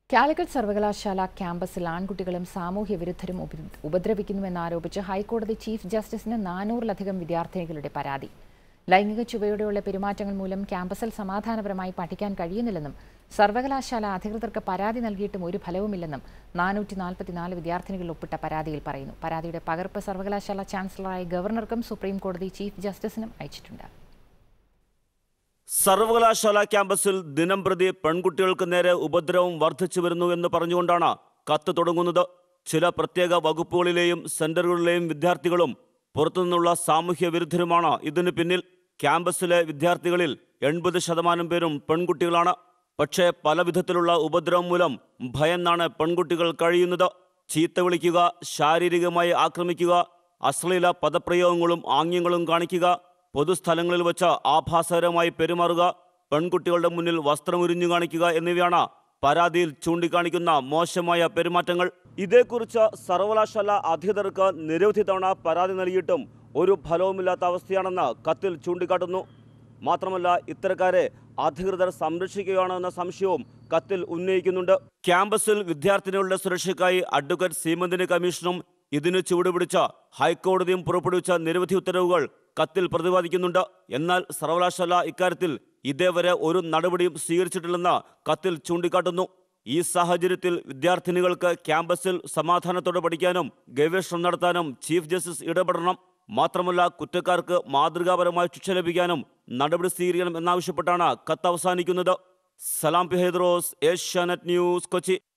കാലിക്കറ്റ് സർവകലാശാല ക്യാമ്പസിൽ ആൺകുട്ടികളും സാമൂഹ്യ വിരുദ്ധരും ഉപ- ഉപദ്രവിക്കുന്നുവെന്നാരോപിച്ച് ഹൈക്കോടതി ചീഫ് ജസ്റ്റിസിന് നാനൂറിലധികം വിദ്യാർത്ഥിനികളുടെ പരാതി ലൈംഗിക ചുവയോടെയുള്ള പെരുമാറ്റങ്ങൾ മൂലം ക്യാമ്പസിൽ സമാധാനപരമായി പഠിക്കാൻ കഴിയുന്നില്ലെന്നും സർവകലാശാല അധികൃതർക്ക് പരാതി നൽകിയിട്ടും ഒരു ഫലവുമില്ലെന്നും നാനൂറ്റി നാൽപ്പത്തിനാല് വിദ്യാർത്ഥിനികൾ ഒപ്പിട്ട പരാതിയിൽ പറയുന്നു പരാതിയുടെ പകർപ്പ് സർവകലാശാല ചാൻസലറായ ഗവർണർക്കും സുപ്രീം കോടതി ചീഫ് ജസ്റ്റിസിനും അയച്ചിട്ടുണ്ട് സർവകലാശാല ക്യാമ്പസിൽ ദിനം പ്രതി പെൺകുട്ടികൾക്ക് നേരെ ഉപദ്രവം വർദ്ധിച്ചു വരുന്നു എന്ന് പറഞ്ഞുകൊണ്ടാണ് കത്ത് തുടങ്ങുന്നത് ചില പ്രത്യേക വകുപ്പുകളിലെയും സെന്ററുകളിലെയും വിദ്യാർത്ഥികളും പുറത്തുനിന്നുള്ള സാമൂഹ്യ വിരുദ്ധരുമാണ് ഇതിന് പിന്നിൽ ക്യാമ്പസിലെ വിദ്യാർത്ഥികളിൽ എൺപത് ശതമാനം പേരും പെൺകുട്ടികളാണ് പക്ഷേ പല വിധത്തിലുള്ള ഉപദ്രവം മൂലം ഭയന്നാണ് പെൺകുട്ടികൾ കഴിയുന്നത് ചീത്ത വിളിക്കുക ശാരീരികമായി ആക്രമിക്കുക അശ്ലീല പദപ്രയോഗങ്ങളും ആംഗ്യങ്ങളും കാണിക്കുക പൊതുസ്ഥലങ്ങളിൽ വെച്ച് ആഭാസകരമായി പെരുമാറുക പെൺകുട്ടികളുടെ മുന്നിൽ വസ്ത്രമുരിഞ്ഞു കാണിക്കുക എന്നിവയാണ് പരാതിയിൽ ചൂണ്ടിക്കാണിക്കുന്ന മോശമായ പെരുമാറ്റങ്ങൾ ഇതേക്കുറിച്ച് സർവകലാശാല അധികൃതർക്ക് നിരവധി തവണ പരാതി നൽകിയിട്ടും ഒരു ഫലവുമില്ലാത്ത അവസ്ഥയാണെന്ന് കത്തിൽ ചൂണ്ടിക്കാട്ടുന്നു മാത്രമല്ല ഇത്തരക്കാരെ അധികൃതർ സംരക്ഷിക്കുകയാണോ എന്ന സംശയവും കത്തിൽ ഉന്നയിക്കുന്നുണ്ട് ക്യാമ്പസിൽ വിദ്യാർത്ഥിനികളുടെ സുരക്ഷയ്ക്കായി അഡ്വക്കേറ്റ് സീമന്തിന് കമ്മീഷനും ഇതിന് ചുവടുപിടിച്ച ഹൈക്കോടതിയും പുറപ്പെടുവിച്ച നിരവധി ഉത്തരവുകൾ കത്തിൽ പ്രതിപാദിക്കുന്നുണ്ട് എന്നാൽ സർവകലാശാല ഇക്കാര്യത്തിൽ ഇതേവരെ ഒരു നടപടിയും സ്വീകരിച്ചിട്ടില്ലെന്ന് കത്തിൽ ചൂണ്ടിക്കാട്ടുന്നു ഈ സാഹചര്യത്തിൽ വിദ്യാർത്ഥിനികൾക്ക് ക്യാമ്പസിൽ സമാധാനത്തോടെ പഠിക്കാനും ഗവേഷണം നടത്താനും ചീഫ് ജസ്റ്റിസ് ഇടപെടണം മാത്രമല്ല കുറ്റക്കാർക്ക് മാതൃകാപരമായ ശിക്ഷ ലഭിക്കാനും നടപടി സ്വീകരിക്കണം എന്നാവശ്യപ്പെട്ടാണ് കത്ത് അവസാനിക്കുന്നത് സലാം പി ഹൈദ്രോസ് ഏഷ്യാനെറ്റ് ന്യൂസ് കൊച്ചി